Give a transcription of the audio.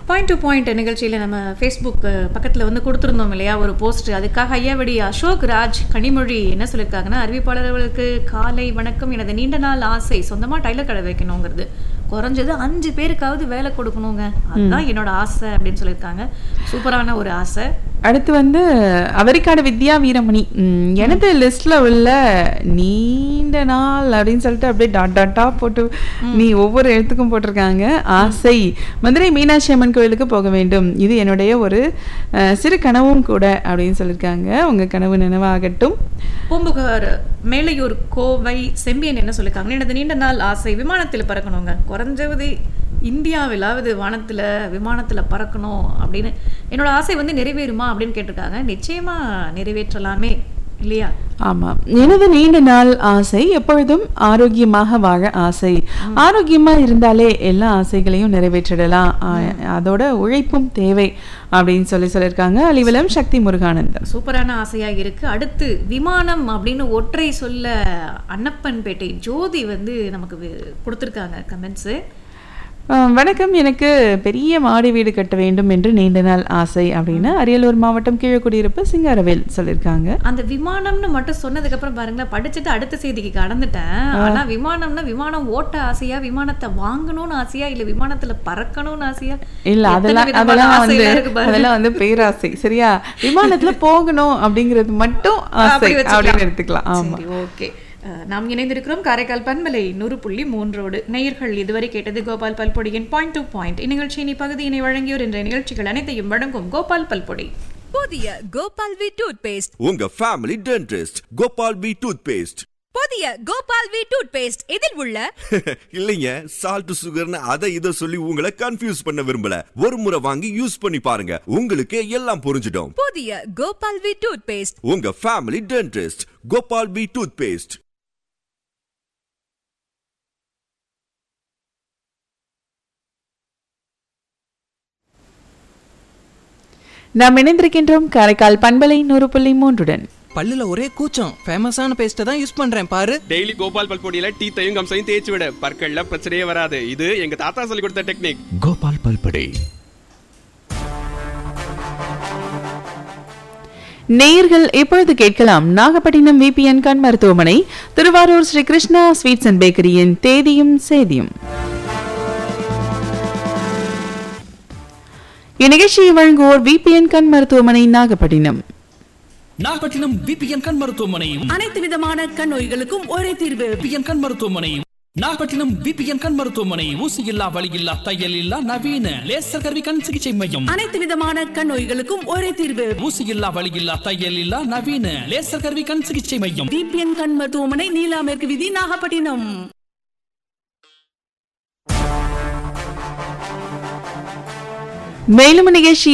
Point to point நிகழ்ச்சியில் நம்ம Facebook பக்கத்தில் வந்து கொடுத்துருந்தோம் இல்லையா ஒரு போஸ்ட் அதுக்காக ஐயாவடி அசோக் ராஜ் கனிமொழி என்ன சொல்லியிருக்காங்கன்னா அறிவிப்பாளர்களுக்கு காலை வணக்கம் எனது நீண்ட நாள் ஆசை சொந்தமாக டைலர் கடை வைக்கணுங்கிறது குறைஞ்சது அஞ்சு பேருக்காவது வேலை கொடுக்கணுங்க அதுதான் என்னோட ஆசை அப்படின்னு சொல்லியிருக்காங்க சூப்பரான ஒரு ஆசை அடுத்து வந்து அவரிக்காடு வித்யா வீரமணி ம், எனது லிஸ்ட்ல உள்ள நீண்ட நாள் அப்படின்னு சொல்லிட்டு அப்படியே டாட் டாட்டா போட்டு நீ ஒவ்வொரு எழுத்துக்கும் போட்டிருக்காங்க ஆசை மதுரை மீனாட்சி அம்மன் கோயிலுக்கு போக வேண்டும் இது என்னுடைய ஒரு அஹ், சிறு கனவும் கூட அப்படின்னு சொல்லியிருக்காங்க உங்க கனவு நினைவாகட்டும் பூம்புகார் மேலையூர் கோவை செம்பியன் என்ன சொல்லியிருக்காங்க எனது நீண்ட நாள் ஆசை விமானத்தில் பறக்கணுங்க குறைஞ்சது இந்தியாவிலாவது வானத்தில் விமானத்தில் பறக்கணும் அப்படின்னு என்னோட ஆசை வந்து நிறைவேறுமா அப்படின்னு கேட்டிருக்காங்க நிச்சயமா நிறைவேற்றலாமே இல்லையா ஆமா எனது நீண்ட நாள் ஆசை எப்பொழுதும் ஆரோக்கியமாக வாழ ஆசை ஆரோக்கியமா இருந்தாலே எல்லா ஆசைகளையும் நிறைவேற்றிடலாம் ஆ- அதோட உழைப்பும் தேவை அப்படின்னு சொல்லி சொல்லியிருக்காங்க அலிவலம் சக்தி முருகானந்தன் சூப்பரான ஆசையா இருக்கு அடுத்து விமானம் அப்படின்னு ஒற்றை சொல்ல அன்னப்பன்பேட்டை ஜோதி வந்து நமக்கு வி- கொடுத்திருக்காங்க கமெண்ட்ஸு ஆ, வணக்கம் எனக்கு பெரிய மாடி வீடு கட்ட வேண்டும் என்று நீண்ட நாள் ஆசை அப்படின்னு அரியலூர் மாவட்டம் கீழக்குடியிருப்பு சிங்காரவேல் சொல்லியிருக்காங்க அந்த விமானம்னு மட்டும் சொன்னதுக்கு அப்புறம் பாருங்களேன் படிச்சுட்டு அடுத்த செய்திக்கு கடந்துட்டேன் ஆனா விமானம்னா விமானம் ஓட்ட ஆசையா விமானத்தை வாங்கணும்னு ஆசையா இல்ல விமானத்துல பறக்கணும்னு ஆசையா இல்ல எத்தனை அதெல்லாம் விதமான அதெல்லாம் வந்து ஆசையெல்லாம் இருக்கு பாருங்க. அதெல்லாம் வந்து பேராசை சரியா விமானத்துல போகணும் அப்படிங்கிறது மட்டும் ஆசை அப்படி வச்சுக்கலாம். அப்படின்னு எடுத்துக்கலாம் ஆமா சரி ஓகே அஹ், நாம் இணைந்திருக்கிறோம் காரைக்கால் பன்மலை நூறு புள்ளி மூன்றோடு நேயர்கள் இதுவரை கேட்டது கோபால் பல்பொடியின் பாயிண்ட் டு பாயிண்ட் இந்நிகழ்ச்சியின் இப்பகுதியினை வழங்கியோர் என்ற நிகழ்ச்சிகள் அனைத்தையும் வழங்கும் கோபால் பல்பொடி புதிய கோபால் வி டூத் பேஸ்ட் உங்க family dentist Gopal B toothpaste புதிய கோபால் வி டூத் பேஸ்ட் இதில் உள்ள இல்லைங்க சால்ட் சுகர்னு அதை இதை சொல்லி உங்களை கன்ஃபியூஸ் பண்ண விரும்பல ஒரு முறை வாங்கி யூஸ் பண்ணி பாருங்க உங்களுக்கு எல்லாம் புரிஞ்சிடும் புதிய கோபால் வி டூத் பேஸ்ட் உங்க family dentist Gopal B toothpaste நாம் இணைந்திருக்கின்றோம் காரைக்கால் பண்பலை நூறு புள்ளி மூன்றுடன் பல்லுல ஒரே கூச்சம் ஃபேமஸான பேஸ்ட்டை தான் யூஸ் பண்றேன் பாரு டெய்லி கோபால் பல்பொடியில டீத்தையும் கம்சையும் தேய்ச்சி விட பற்கள்ல பிரச்சனையே வராது இது எங்க தாத்தா சொல்லி கொடுத்த டெக்னிக் கோபால் பல்படை நேயர்கள் இப்பொழுது கேட்கலாம் நாகப்பட்டினம் விபிஎன் கண் மருத்துவமனை திருவாரூர் ஸ்ரீ கிருஷ்ணா ஸ்வீட்ஸ் அண்ட் பேக்கரியின் தேதியும் சேதியும் இந்நிகழ்ச்சியை வழங்குவோர் விபிஎன் கண் மருத்துவமனை நாகப்பட்டினம் நாகப்பட்டினம் விபிஎன் கண் மருத்துவமனையும் அனைத்து விதமான கண் நோய்களுக்கும் ஒரே தீர்வு விபிஎன் கண் மருத்துவமனையும் நாகப்பட்டினம் விபிஎன் கண் மருத்துவமனை ஊசி இல்லா வலி இல்லா தையல் இல்லா நவீன லேசர் கருவி கண் சிகிச்சை மையம் அனைத்து விதமான கண் நோய்களுக்கும் ஒரே தீர்வு ஊசி இல்லா வலி இல்லா தையல் இல்லா நவீன லேசர் கருவி கண் சிகிச்சை மையம் டிபிஎன் கண் மருத்துவமனை நீலா மேற்கு விதி நாகப்பட்டினம் மேலும் நிகழ்ச்சி